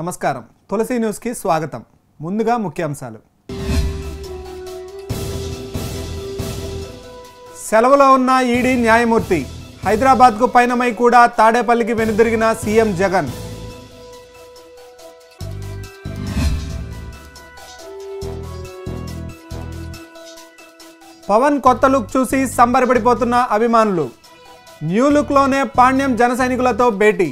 నమస్కారం తులసి న్యూస్కి స్వాగతం ముందుగా ముఖ్యాంశాలు సెలవులో ఉన్న ఈడీ న్యాయమూర్తి హైదరాబాద్కు పయనమై కూడా తాడేపల్లికి వెనుదిరిగిన సీఎం జగన్ పవన్ కొత్త లుక్ చూసి సంబరపడిపోతున్న అభిమానులు న్యూ లుక్లోనే పాండ్యం జన సైనికులతో భేటీ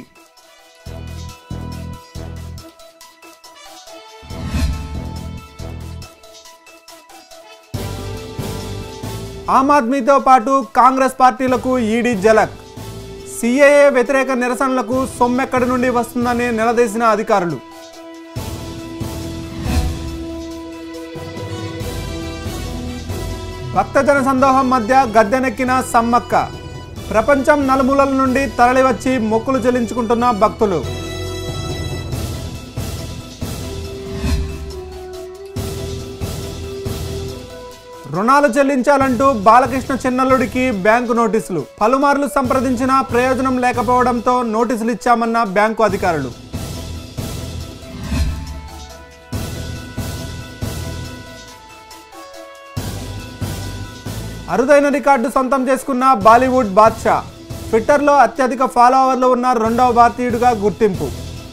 ఆమ్ ఆద్మీతో పాటు కాంగ్రెస్ పార్టీలకు ఈడీ జలక్ సిఏఏ వ్యతిరేక నిరసనలకు సొమ్మెక్కడి నుండి వస్తుందని నిలదీసిన అధికారులు భక్తజన సందోహం మధ్య గద్దెనెక్కిన సమ్మక్క ప్రపంచం నలుమూలల నుండి తరలివచ్చి మొక్కులు చెల్లించుకుంటున్న భక్తులు రుణాలు చెల్లించాలంటూ బాలకృష్ణ చిన్నల్లుడికి బ్యాంకు నోటీసులు పలుమార్లు సంప్రదించినా ప్రయోజనం లేకపోవడంతో నోటీసులు ఇచ్చామన్న బ్యాంకు అధికారులు అరుదైన రికార్డు సొంతం చేసుకున్న బాలీవుడ్ బాద్షా ట్విట్టర్లో అత్యధిక ఫాలోవర్లు ఉన్న రెండవ భారతీయుడిగా గుర్తింపు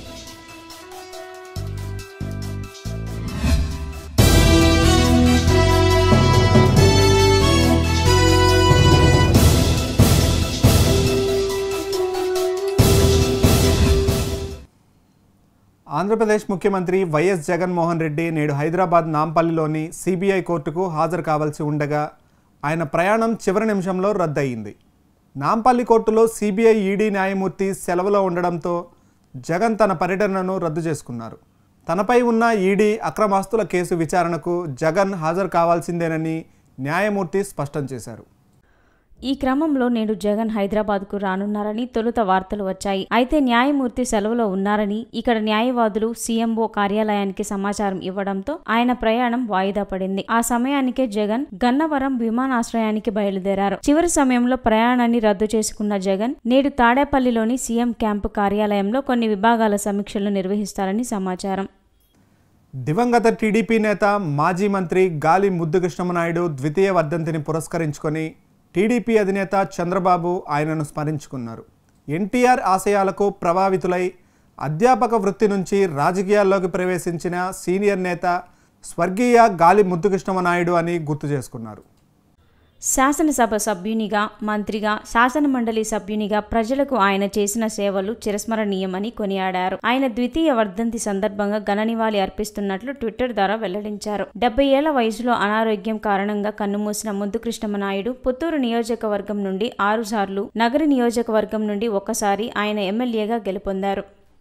ఆంధ్రప్రదేశ్ ముఖ్యమంత్రి వైఎస్ జగన్మోహన్ రెడ్డి నేడు హైదరాబాద్ నాంపల్లిలోని సిబిఐ కోర్టుకు హాజరు కావాల్సి ఉండగా ఆయన ప్రయాణం చివరి నిమిషంలో రద్దయింది నాంపల్లి కోర్టులో సిబిఐ ఈడీ న్యాయమూర్తి సెలవులో ఉండడంతో జగన్ తన పర్యటనను రద్దు చేసుకున్నారు తనపై ఉన్న ఈడీ అక్రమాస్తుల కేసు విచారణకు జగన్ హాజరు కావాల్సిందేనని న్యాయమూర్తి స్పష్టం చేశారు ఈ క్రమంలో నేడు జగన్ హైదరాబాద్కు రానున్నారని తొలుత వార్తలు వచ్చాయి అయితే న్యాయమూర్తి సెలవులో ఉన్నారని ఇక్కడ న్యాయవాదులు సీఎంఓ కార్యాలయానికి సమాచారం ఇవ్వడంతో ఆయన ప్రయాణం వాయిదా పడింది ఆ సమయానికే జగన్ గన్నవరం విమానాశ్రయానికి బయలుదేరారు చివరి సమయంలో ప్రయాణాన్ని రద్దు చేసుకున్న జగన్ నేడు తాడేపల్లిలోని సీఎం క్యాంపు కార్యాలయంలో కొన్ని విభాగాల సమీక్షలు నిర్వహిస్తారని సమాచారం దివంగత టీడీపీ నేత మాజీ మంత్రి గాలి ముద్దుకృష్ణమనాయుడు ద్వితీయ వర్ధంతిని పురస్కరించుకొని టీడీపీ అధినేత చంద్రబాబు ఆయనను స్మరించుకున్నారు ఎన్టీఆర్ ఆశయాలకు ప్రభావితులై అధ్యాపక వృత్తి నుంచి రాజకీయాల్లోకి ప్రవేశించిన సీనియర్ నేత స్వర్గీయ గాలి ముద్దుకృష్ణమనాయుడు అని గుర్తు చేసుకున్నారు శాసనసభ సభ్యునిగా మంత్రిగా శాసనమండలి సభ్యునిగా ప్రజలకు ఆయన చేసిన సేవలు చిరస్మరణీయమని కొనియాడారు ఆయన ద్వితీయ వర్ధంతి సందర్భంగా ఘన నివాళి అర్పిస్తున్నట్లు ట్విట్టర్ ద్వారా వెల్లడించారు డెబ్బై ఏళ్ల వయసులో అనారోగ్యం కారణంగా కన్నుమూసిన ముద్దు కృష్ణమనాయుడు పుత్తూరు నియోజకవర్గం నుండి ఆరుసార్లు నగరి నియోజకవర్గం నుండి ఒకసారి ఆయన ఎమ్మెల్యేగా గెలుపొందారు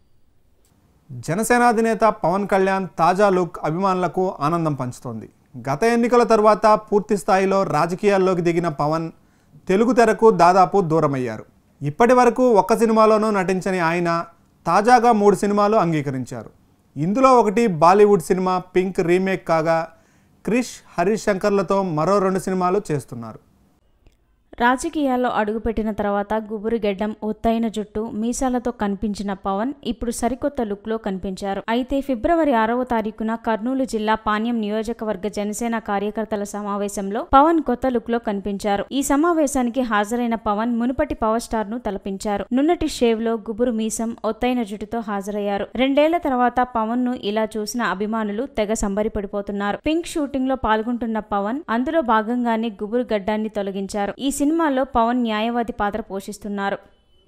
జనసేన అధినేత పవన్ కళ్యాణ్ తాజా లుక్ అభిమానులకు ఆనందం పంచుతోంది గత ఎన్నికల తరువాత పూర్తి స్థాయిలో రాజకీయాల్లోకి దిగిన పవన్ తెలుగు తెరకు దాదాపు దూరమయ్యారు ఇప్పటి వరకు ఒక్క సినిమాలోనూ నటించని ఆయన తాజాగా మూడు సినిమాలు అంగీకరించారు ఇందులో ఒకటి బాలీవుడ్ సినిమా పింక్ రీమేక్ కాగా క్రిష్ హరీష్ శంకర్లతో మరో రెండు సినిమాలు చేస్తున్నారు రాజకీయాల్లో అడుగుపెట్టిన తర్వాత గుబురు గెడ్డం ఒత్తైన జుట్టు మీసాలతో కనిపించిన పవన్ ఇప్పుడు సరికొత్త లుక్లో కనిపించారు అయితే ఫిబ్రవరి ఆరవ తారీఖున కర్నూలు జిల్లా పాణ్యం నియోజకవర్గ జనసేన కార్యకర్తల సమావేశంలో పవన్ కొత్త లుక్లో కనిపించారు ఈ సమావేశానికి హాజరైన పవన్ మునుపటి పవర్ స్టార్ ను తలపించారు నున్నటి షేవ్ లో గుబురు మీసం ఒత్తైన జుట్టుతో హాజరయ్యారు రెండేళ్ల తర్వాత పవన్ ను ఇలా చూసిన అభిమానులు తెగ సంబరిపడిపోతున్నారు పింక్ షూటింగ్ లో పాల్గొంటున్న పవన్ అందులో భాగంగానే గుబురు గడ్డాన్ని తొలగించారు ఈ సినిమాలో పవన్ న్యాయవాది పాత్ర పోషిస్తున్నారు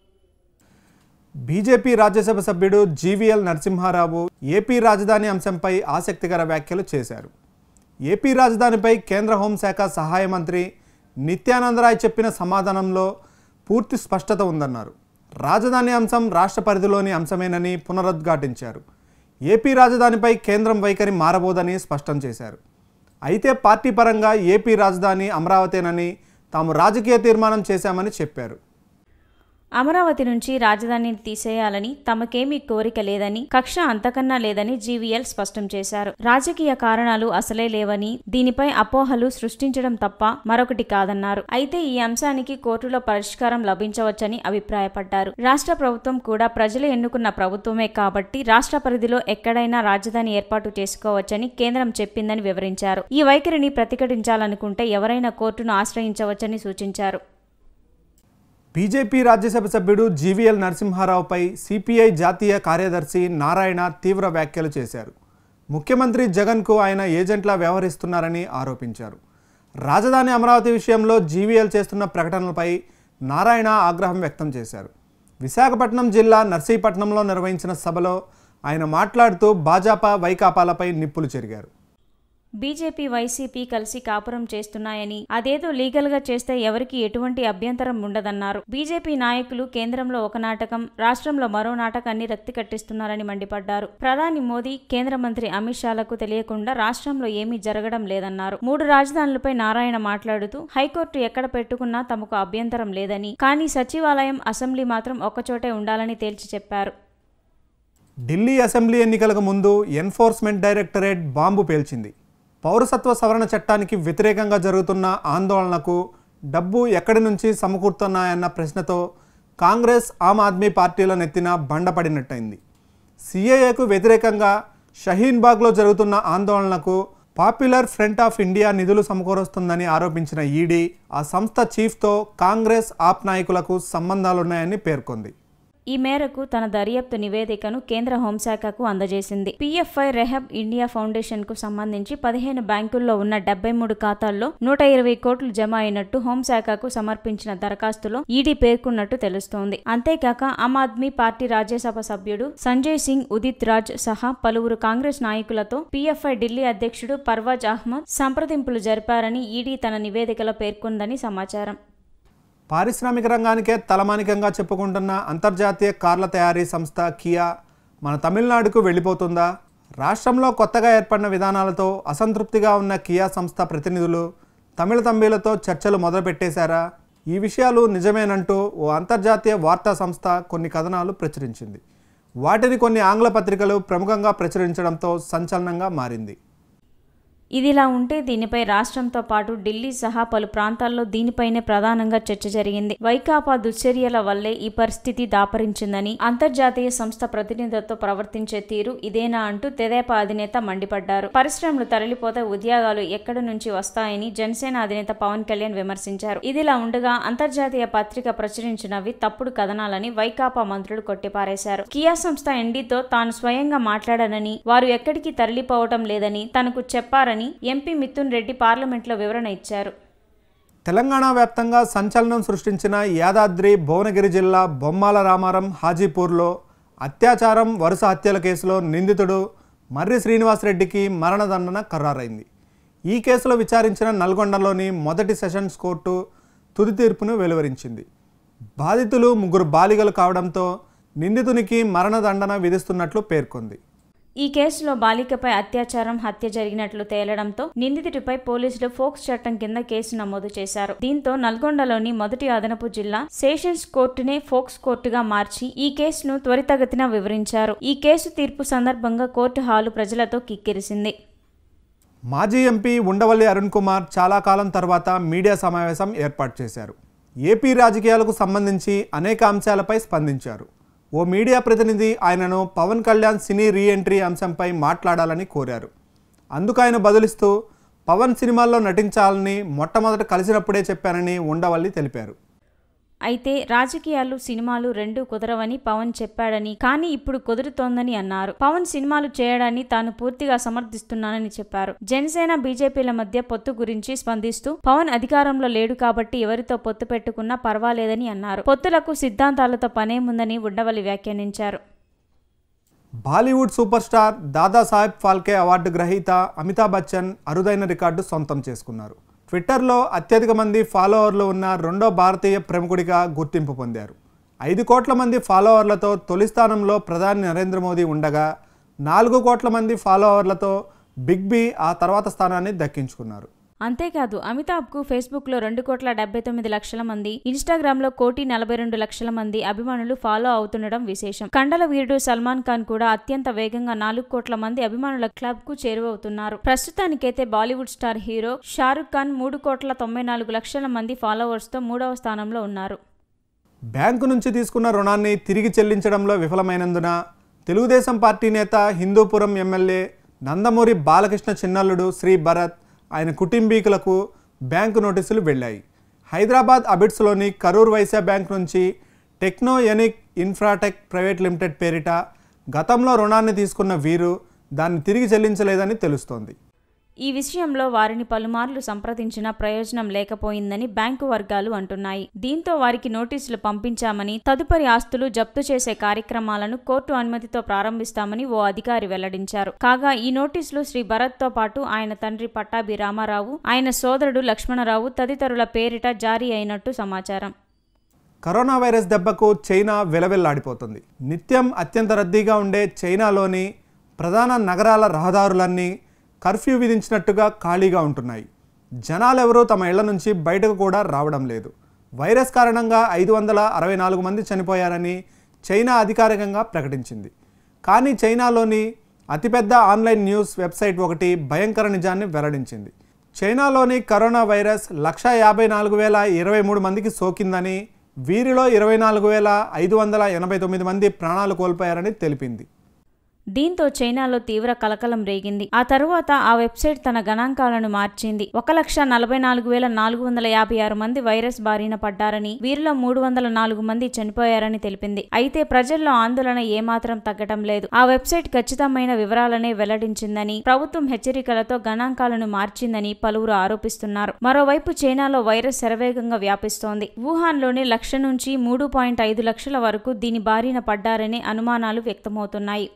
బీజేపీ రాజ్యసభ సభ్యుడు జీవీఎల్ నరసింహారావు ఏపీ రాజధాని అంశంపై ఆసక్తికర వ్యాఖ్యలు చేశారు ఏపీ రాజధానిపై కేంద్ర హోంశాఖ సహాయ మంత్రి నిత్యానందరాయ్ చెప్పిన సమాధానంలో పూర్తి స్పష్టత ఉందన్నారు రాజధాని అంశం రాష్ట్ర పరిధిలోని అంశమేనని పునరుద్ఘాటించారు ఏపీ రాజధానిపై కేంద్రం వైఖరి మారబోదని స్పష్టం చేశారు అయితే పార్టీ పరంగా ఏపీ రాజధాని అమరావతేనని తాము రాజకీయ తీర్మానం చేశామని చెప్పారు అమరావతి నుంచి రాజధానిని తీసేయాలని తమకేమీ కోరిక లేదని కక్ష అంతకన్నా లేదని జీవీఎల్ స్పష్టం చేశారు రాజకీయ కారణాలు అసలే లేవని దీనిపై అపోహలు సృష్టించడం తప్ప మరొకటి కాదన్నారు అయితే ఈ అంశానికి కోర్టులో పరిష్కారం లభించవచ్చని అభిప్రాయపడ్డారు రాష్ట్ర ప్రభుత్వం కూడా ప్రజలు ఎన్నుకున్న ప్రభుత్వమే కాబట్టి రాష్ట్ర పరిధిలో ఎక్కడైనా రాజధాని ఏర్పాటు చేసుకోవచ్చని కేంద్రం చెప్పిందని వివరించారు ఈ వైఖరిని ప్రతిఘటించాలనుకుంటే ఎవరైనా కోర్టును ఆశ్రయించవచ్చని సూచించారు బీజేపీ రాజ్యసభ సభ్యుడు జీవీఎల్ నరసింహారావుపై సిపిఐ జాతీయ కార్యదర్శి నారాయణ తీవ్ర వ్యాఖ్యలు చేశారు ముఖ్యమంత్రి జగన్కు ఆయన ఏజెంట్లా వ్యవహరిస్తున్నారని ఆరోపించారు రాజధాని అమరావతి విషయంలో జీవీఎల్ చేస్తున్న ప్రకటనలపై నారాయణ ఆగ్రహం వ్యక్తం చేశారు విశాఖపట్నం జిల్లా నర్సీపట్నంలో నిర్వహించిన సభలో ఆయన మాట్లాడుతూ భాజపా వైకాపాలపై నిప్పులు చెరిగారు బీజేపీ వైసీపీ కలిసి కాపురం చేస్తున్నాయని అదేదో లీగల్ గా చేస్తే ఎవరికి ఎటువంటి అభ్యంతరం ఉండదన్నారు బీజేపీ నాయకులు కేంద్రంలో ఒక నాటకం రాష్ట్రంలో మరో నాటకాన్ని రక్తి కట్టిస్తున్నారని మండిపడ్డారు ప్రధాని మోదీ కేంద్ర మంత్రి అమిత్ షాలకు తెలియకుండా రాష్ట్రంలో ఏమీ జరగడం లేదన్నారు మూడు రాజధానులపై నారాయణ మాట్లాడుతూ హైకోర్టు ఎక్కడ పెట్టుకున్నా తమకు అభ్యంతరం లేదని కానీ సచివాలయం అసెంబ్లీ మాత్రం ఒక్కచోటే ఉండాలని తేల్చి చెప్పారు ఢిల్లీ అసెంబ్లీ ఎన్నికలకు ముందు ఎన్ఫోర్స్మెంట్ డైరెక్టరేట్ బాంబు పేల్చింది పౌరసత్వ సవరణ చట్టానికి వ్యతిరేకంగా జరుగుతున్న ఆందోళనకు డబ్బు ఎక్కడి నుంచి సమకూరుతున్నాయన్న ప్రశ్నతో కాంగ్రెస్ ఆమ్ ఆద్మీ పార్టీల నెత్తిన బండపడినట్టయింది సిఏఏకు వ్యతిరేకంగా షహీన్బాగ్లో జరుగుతున్న ఆందోళనకు పాపులర్ ఫ్రంట్ ఆఫ్ ఇండియా నిధులు సమకూరుస్తుందని ఆరోపించిన ఈడీ ఆ సంస్థ చీఫ్తో కాంగ్రెస్ ఆప్ నాయకులకు సంబంధాలున్నాయని పేర్కొంది ఈ మేరకు తన దర్యాప్తు నివేదికను కేంద్ర హోంశాఖకు అందజేసింది పిఎఫ్ఐ రెహబ్ ఇండియా ఫౌండేషన్ కు సంబంధించి పదిహేను బ్యాంకుల్లో ఉన్న డెబ్బై మూడు ఖాతాల్లో నూట ఇరవై కోట్లు జమ అయినట్టు హోంశాఖకు సమర్పించిన దరఖాస్తులో ఈడీ పేర్కొన్నట్టు తెలుస్తోంది అంతేకాక ఆమ్ ఆద్మీ పార్టీ రాజ్యసభ సభ్యుడు సంజయ్ సింగ్ ఉదిత్ రాజ్ సహా పలువురు కాంగ్రెస్ నాయకులతో పిఎఫ్ఐ ఢిల్లీ అధ్యక్షుడు పర్వాజ్ అహ్మద్ సంప్రదింపులు జరిపారని ఈడీ తన నివేదికలో పేర్కొందని సమాచారం పారిశ్రామిక రంగానికే తలమానికంగా చెప్పుకుంటున్న అంతర్జాతీయ కార్ల తయారీ సంస్థ కియా మన తమిళనాడుకు వెళ్ళిపోతుందా రాష్ట్రంలో కొత్తగా ఏర్పడిన విధానాలతో అసంతృప్తిగా ఉన్న కియా సంస్థ ప్రతినిధులు తమిళ తంబీలతో చర్చలు మొదలుపెట్టేశారా ఈ విషయాలు నిజమేనంటూ ఓ అంతర్జాతీయ వార్తా సంస్థ కొన్ని కథనాలు ప్రచురించింది వాటిని కొన్ని ఆంగ్ల పత్రికలు ప్రముఖంగా ప్రచురించడంతో సంచలనంగా మారింది ఇదిలా ఉంటే దీనిపై రాష్ట్రంతో పాటు ఢిల్లీ సహా పలు ప్రాంతాల్లో దీనిపైనే ప్రధానంగా చర్చ జరిగింది వైకాపా దుశ్చర్యల వల్లే ఈ పరిస్థితి దాపరించిందని అంతర్జాతీయ సంస్థ ప్రతినిధులతో ప్రవర్తించే తీరు ఇదేనా అంటూ తెదేపా అధినేత మండిపడ్డారు పరిశ్రమలు తరలిపోతే ఉద్యోగాలు ఎక్కడి నుంచి వస్తాయని జనసేన అధినేత పవన్ కళ్యాణ్ విమర్శించారు ఇదిలా ఉండగా అంతర్జాతీయ పత్రిక ప్రచురించినవి తప్పుడు కథనాలని వైకాపా మంత్రులు కొట్టిపారేశారు కియా సంస్థ ఎండీతో తాను స్వయంగా మాట్లాడానని వారు ఎక్కడికి తరలిపోవటం లేదని తనకు చెప్పారని ఎంపీ మిథున్ రెడ్డి పార్లమెంట్లో వివరణ ఇచ్చారు తెలంగాణ వ్యాప్తంగా సంచలనం సృష్టించిన యాదాద్రి భువనగిరి జిల్లా బొమ్మాల రామారం హాజీపూర్లో అత్యాచారం వరుస హత్యల కేసులో నిందితుడు మర్రి శ్రీనివాసరెడ్డికి మరణదండన ఖరారైంది ఈ కేసులో విచారించిన నల్గొండలోని మొదటి సెషన్స్ కోర్టు తుది తీర్పును వెలువరించింది బాధితులు ముగ్గురు బాలిగలు కావడంతో నిందితునికి మరణదండన విధిస్తున్నట్లు పేర్కొంది ఈ కేసులో బాలికపై అత్యాచారం హత్య జరిగినట్లు తేలడంతో నిందితుడిపై పోలీసులు ఫోక్స్ చట్టం కింద కేసు నమోదు చేశారు దీంతో నల్గొండలోని మొదటి అదనపు జిల్లా సెషన్స్ కోర్టునే ఫోక్స్ కోర్టుగా మార్చి ఈ కేసును త్వరితగతిన వివరించారు ఈ కేసు తీర్పు సందర్భంగా కోర్టు హాలు ప్రజలతో కిక్కిరిసింది మాజీ ఎంపీ ఉండవల్లి అరుణ్ కుమార్ చాలా కాలం తర్వాత మీడియా సమావేశం ఏర్పాటు చేశారు ఏపీ రాజకీయాలకు సంబంధించి అనేక అంశాలపై స్పందించారు ఓ మీడియా ప్రతినిధి ఆయనను పవన్ కళ్యాణ్ సినీ రీఎంట్రీ అంశంపై మాట్లాడాలని కోరారు అందుకు ఆయన బదులిస్తూ పవన్ సినిమాల్లో నటించాలని మొట్టమొదట కలిసినప్పుడే చెప్పానని ఉండవల్లి తెలిపారు అయితే రాజకీయాలు సినిమాలు రెండూ కుదరవని పవన్ చెప్పాడని కానీ ఇప్పుడు కుదురుతోందని అన్నారు పవన్ సినిమాలు చేయడాన్ని తాను పూర్తిగా సమర్థిస్తున్నానని చెప్పారు జనసేన బీజేపీల మధ్య పొత్తు గురించి స్పందిస్తూ పవన్ అధికారంలో లేడు కాబట్టి ఎవరితో పొత్తు పెట్టుకున్నా పర్వాలేదని అన్నారు పొత్తులకు సిద్ధాంతాలతో పనేముందని ఉండవల్లి వ్యాఖ్యానించారు Bollywood super star Dadasaheb Phalke award గ్రహీత అమితాబ్ బచ్చన్ అరుదైన రికార్డు సొంతం చేసుకున్నారు ట్విట్టర్లో అత్యధిక మంది ఫాలోవర్లు ఉన్న రెండో భారతీయ ప్రముఖుడిగా గుర్తింపు పొందారు ఐదు కోట్ల మంది ఫాలోవర్లతో తొలి స్థానంలో ప్రధాని నరేంద్ర మోదీ ఉండగా నాలుగు కోట్ల మంది ఫాలోవర్లతో బిగ్ బి ఆ తర్వాత స్థానాన్ని దక్కించుకున్నారు అంతేకాదు అమితాబ్కు ఫేస్బుక్లో రెండు కోట్ల డెబ్బై తొమ్మిది లక్షల మంది ఇన్స్టాగ్రామ్లో కోటి నలభై రెండు లక్షల మంది అభిమానులు ఫాలో అవుతుండడం విశేషం కండల వీరుడు సల్మాన్ ఖాన్ కూడా అత్యంత వేగంగా నాలుగు కోట్ల మంది అభిమానుల క్లబ్ కు చేరువవుతున్నారు ప్రస్తుతానికైతే Bollywood star hero Shahrukh Khan మూడు కోట్ల తొంభై నాలుగు లక్షల మంది ఫాలోవర్స్ తో మూడవ స్థానంలో ఉన్నారు బ్యాంకు నుంచి తీసుకున్న రుణాన్ని తిరిగి చెల్లించడంలో విఫలమైనందున తెలుగుదేశం పార్టీ నేత హిందూపురం ఎమ్మెల్యే నందమూరి బాలకృష్ణ చిన్నల్లుడు శ్రీ భరత్ ఆయన కుటుంబీకులకు బ్యాంకు నోటీసులు వెళ్ళాయి హైదరాబాద్ అబిడ్స్లోని కరూర్ వైశ్య బ్యాంక్ నుంచి Technoenic Infratech private limited పేరిట గతంలో రుణాన్ని తీసుకున్న వీరు దాన్ని తిరిగి చెల్లించలేదని తెలుస్తోంది ఈ విషయంలో వారిని పలుమార్లు సంప్రదించినా ప్రయోజనం లేకపోయిందని బ్యాంకు వర్గాలు అంటున్నాయి దీంతో వారికి నోటీసులు పంపించామని తదుపరి ఆస్తులు జప్తు చేసే కార్యక్రమాలను కోర్టు అనుమతితో ప్రారంభిస్తామని ఓ అధికారి వెల్లడించారు కాగా ఈ నోటీసులు శ్రీ భరత్ తో పాటు ఆయన తండ్రి పట్టాభి రామారావు ఆయన సోదరుడు లక్ష్మణరావు తదితరుల పేరిట జారీ అయినట్టు సమాచారం కరోనా వైరస్ దెబ్బకు చైనా విలవిల్లాడిపోతుంది నిత్యం అత్యంత రద్దీగా ఉండే చైనాలోని ప్రధాన నగరాల రహదారులన్నీ కర్ఫ్యూ విధించినట్టుగా ఖాళీగా ఉంటున్నాయి జనాలెవరూ తమ ఇళ్ల నుంచి బయటకు కూడా రావడం లేదు వైరస్ కారణంగా ఐదు వందల అరవై నాలుగు మంది చనిపోయారని చైనా అధికారికంగా ప్రకటించింది కానీ చైనాలోని అతిపెద్ద ఆన్లైన్ న్యూస్ వెబ్సైట్ ఒకటి భయంకర నిజాన్ని వెల్లడించింది చైనాలోని కరోనా వైరస్ లక్ష యాభై నాలుగు వేల ఇరవై మూడు మందికి సోకిందని వీరిలో ఇరవై నాలుగు వేల ఐదు వందల ఎనభై తొమ్మిది మంది ప్రాణాలు కోల్పోయారని తెలిపింది దీంతో చైనాలో తీవ్ర కలకలం రేగింది ఆ తరువాత ఆ వెబ్సైట్ తన గణాంకాలను మార్చింది ఒక లక్ష నలభై నాలుగు వేల నాలుగు వందల యాభై ఆరు మంది వైరస్ బారిన పడ్డారని వీరిలో మూడు వందల నాలుగు మంది చనిపోయారని తెలిపింది అయితే ప్రజల్లో ఆందోళన ఏమాత్రం తగ్గడం లేదు ఆ వెబ్సైట్ ఖచ్చితమైన వివరాలనే వెల్లడించిందని ప్రభుత్వం హెచ్చరికలతో గణాంకాలను మార్చిందని పలువురు ఆరోపిస్తున్నారు మరోవైపు చైనాలో వైరస్ శరవేగంగా వ్యాపిస్తోంది వుహాన్లోని లక్ష నుంచి మూడు పాయింట్ ఐదు లక్షల వరకు దీని బారిన పడ్డారనే అనుమానాలు వ్యక్తమవుతున్నాయి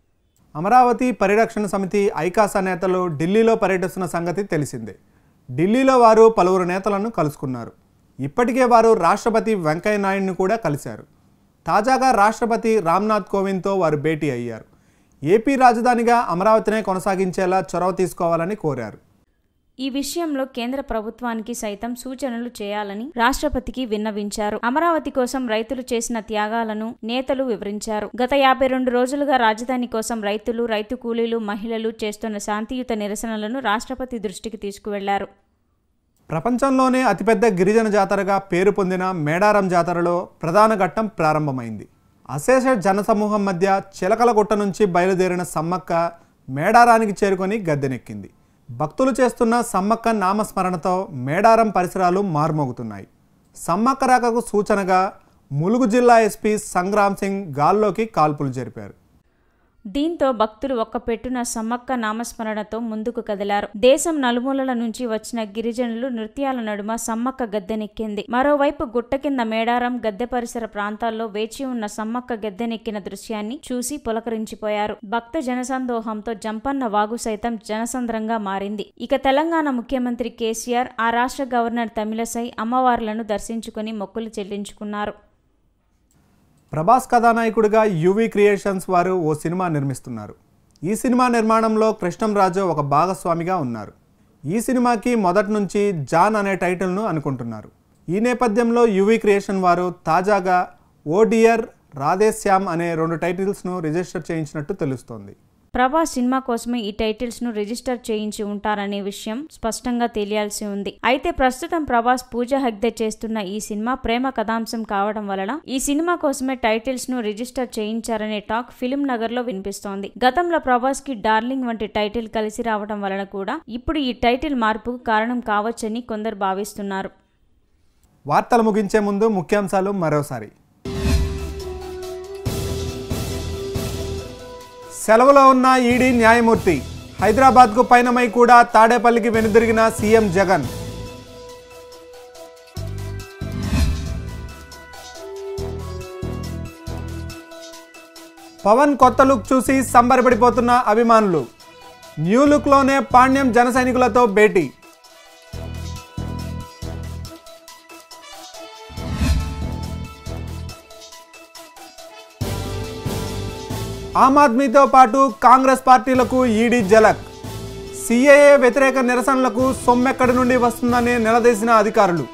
అమరావతి పరిరక్షణ సమితి ఐకాసా నేతలు ఢిల్లీలో పర్యటిస్తున్న సంగతి తెలిసిందే ఢిల్లీలో వారు పలువురు నేతలను కలుసుకున్నారు ఇప్పటికే వారు రాష్ట్రపతి వెంకయ్య నాయుడును కూడా కలిశారు తాజాగా రాష్ట్రపతి రామ్నాథ్ కోవింద్తో వారు భేటీ అయ్యారు ఏపీ రాజధానిగా అమరావతినే కొనసాగించేలా చొరవ తీసుకోవాలని కోరారు ఈ విషయంలో కేంద్ర ప్రభుత్వానికి సైతం సూచనలు చేయాలని రాష్ట్రపతికి విన్నవించారు అమరావతి కోసం రైతులు చేసిన త్యాగాలను నేతలు వివరించారు గత యాభై రెండు రోజులుగా రాజధాని కోసం రైతులు రైతు కూలీలు మహిళలు చేస్తున్న శాంతియుత నిరసనలను రాష్ట్రపతి దృష్టికి తీసుకువెళ్లారు ప్రపంచంలోనే అతిపెద్ద గిరిజన జాతరగా పేరు పొందిన మేడారం జాతరలో ప్రధాన ఘట్టం ప్రారంభమైంది అశేష జనసమూహం మధ్య చిలకలగుట్ట నుంచి బయలుదేరిన సమ్మక్క మేడారానికి చేరుకొని గద్దెనెక్కింది భక్తులు చేస్తున్న సమ్మక్క నామస్మరణతో మేడారం పరిసరాలు మారుమోగుతున్నాయి సమ్మక్క రాకకు సూచనగా ములుగు జిల్లా ఎస్పీ సంగ్రామ్ సింగ్ గాల్లోకి కాల్పులు జరిపారు దీంతో భక్తులు ఒక్క పెట్టున సమ్మక్క నామస్మరణతో ముందుకు కదిలారు దేశం నలుమూలల నుంచి వచ్చిన గిరిజనులు నృత్యాల నడుమ సమ్మక్క గద్దెనెక్కింది మరోవైపు గుట్ట కింద మేడారం గద్దె పరిసర ప్రాంతాల్లో వేచి ఉన్న సమ్మక్క గద్దెనెక్కిన దృశ్యాన్ని చూసి పులకరించిపోయారు భక్త జనసందోహంతో జంపన్న వాగు సైతం జనసంద్రంగా మారింది ఇక తెలంగాణ ముఖ్యమంత్రి కేసీఆర్ ఆ రాష్ట్ర గవర్నర్ తమిళసై అమ్మవార్లను దర్శించుకుని మొక్కులు చెల్లించుకున్నారు ప్రభాస్ కథానాయకుడిగా యువి క్రియేషన్స్ వారు ఓ సినిమా నిర్మిస్తున్నారు ఈ సినిమా నిర్మాణంలో కృష్ణంరాజు ఒక భాగస్వామిగా ఉన్నారు ఈ సినిమాకి మొదటి నుంచి జాన్ అనే టైటిల్ను అనుకుంటున్నారు ఈ నేపథ్యంలో యువి క్రియేషన్ వారు తాజాగా ఓడియర్ రాధేశ్యామ్ అనే రెండు టైటిల్స్ను రిజిస్టర్ చేయించినట్టు తెలుస్తోంది ప్రభాస్ సినిమా కోసమే ఈ టైటిల్స్ ను రిజిస్టర్ చేయించి ఉంటారనే విషయం స్పష్టంగా తెలియాల్సి ఉంది అయితే ప్రస్తుతం ప్రభాస్ పూజ హెగ్దే చేస్తున్న ఈ సినిమా ప్రేమ కథాంశం కావడం వలన ఈ సినిమా కోసమే టైటిల్స్ ను రిజిస్టర్ చేయించారనే టాక్ ఫిలిం నగర్ లో వినిపిస్తోంది గతంలో ప్రభాస్ కి డార్లింగ్ వంటి టైటిల్ కలిసి రావడం వలన కూడా ఇప్పుడు ఈ టైటిల్ మార్పుకు కారణం కావచ్చని కొందరు భావిస్తున్నారు వార్తలు ముగించే ముందు ముఖ్యాంశాలు మరోసారి సెలవులో ఉన్న ఈడీ న్యాయమూర్తి హైదరాబాద్కు పయనమై కూడా తాడేపల్లికి వెనుదిరిగిన సీఎం జగన్ పవన్ కొత్త లుక్ చూసి సంబరపడిపోతున్న అభిమానులు న్యూ లుక్లోనే పాండ్యం జన సైనికులతో భేటీ ఆమ్ ఆద్మీతో పాటు కాంగ్రెస్ పార్టీలకు ఈడీ జలక్ సిఏఏ వ్యతిరేక నిరసనలకు సొమ్మెక్కడి నుండి వస్తుందని నిలదీసిన అధికారులు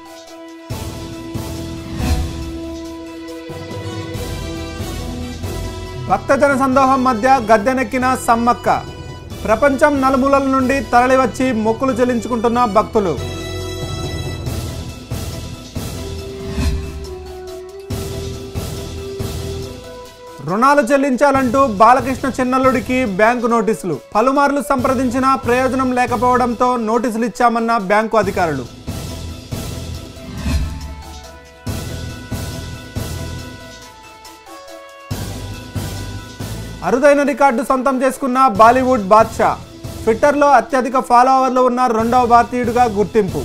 భక్తజన సందోహం మధ్య గద్దెనెక్కిన సమ్మక్క ప్రపంచం నలుమూలల నుండి తరలివచ్చి మొక్కులు చెల్లించుకుంటున్న భక్తులు రుణాలు చెల్లించాలంటూ బాలకృష్ణ చిన్నల్లుడికి బ్యాంకు నోటీసులు పలుమార్లు సంప్రదించినా ప్రయోజనం లేకపోవడంతో నోటీసులు ఇచ్చామన్న బ్యాంకు అధికారులు అరుదైన రికార్డు సొంతం చేసుకున్న బాలీవుడ్ బాద్షా ట్విట్టర్లో అత్యధిక ఫాలోవర్లు ఉన్న రెండవ భారతీయుడిగా గుర్తింపు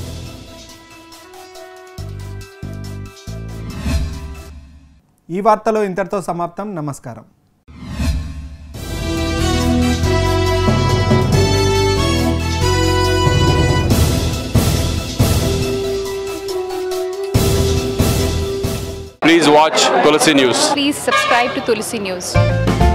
ఈ వార్తలో ఇంతటితో సమాప్తం నమస్కారం Please watch Tulsi News. Please subscribe to Tulsi News.